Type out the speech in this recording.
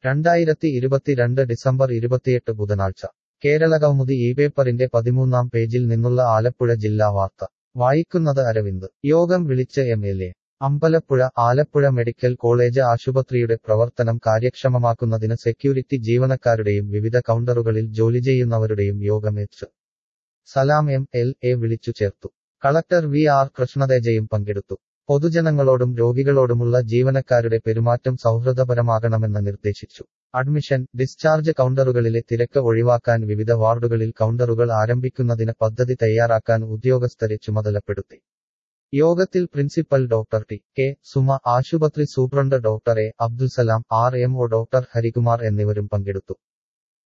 രണ്ടായിരത്തി ഇരുപത്തിരണ്ട് ഡിസംബർ ഇരുപത്തിയെട്ട് ബുധനാഴ്ച കേരളകൗമുദി ഈ പേപ്പറിന്റെ പതിമൂന്നാം പേജിൽ നിന്നുള്ള ആലപ്പുഴ ജില്ലാ വാർത്ത വായിക്കുന്നത് അരവിന്ദ് യോഗം വിളിച്ച് M L A Ambalappuzha Alappuzha medical college ആശുപത്രിയുടെ പ്രവർത്തനം കാര്യക്ഷമമാക്കുന്നതിന് സെക്യൂരിറ്റി ജീവനക്കാരുടെയും വിവിധ കൗണ്ടറുകളിൽ ജോലി ചെയ്യുന്നവരുടെയും യോഗം H Salam M L A വിളിച്ചു ചേർത്തു കളക്ടർ വി ആർ കൃഷ്ണതേജയും പങ്കെടുത്തു പൊതുജനങ്ങളോടും രോഗികളോടുമുള്ള ജീവനക്കാരുടെ പെരുമാറ്റം സൗഹൃദപരമാകണമെന്ന് നിർദ്ദേശിച്ചു അഡ്മിഷൻ ഡിസ്ചാർജ് കൗണ്ടറുകളിലെ തിരക്ക് ഒഴിവാക്കാൻ വിവിധ വാർഡുകളിൽ കൗണ്ടറുകൾ ആരംഭിക്കുന്നതിന് പദ്ധതി തയ്യാറാക്കാൻ ഉദ്യോഗസ്ഥരെ ചുമതലപ്പെടുത്തി യോഗത്തിൽ principal doctor T K Suma ആശുപത്രി superintendent doctor A Abdulsalam R M O doctor Harikumar എന്നിവരും പങ്കെടുത്തു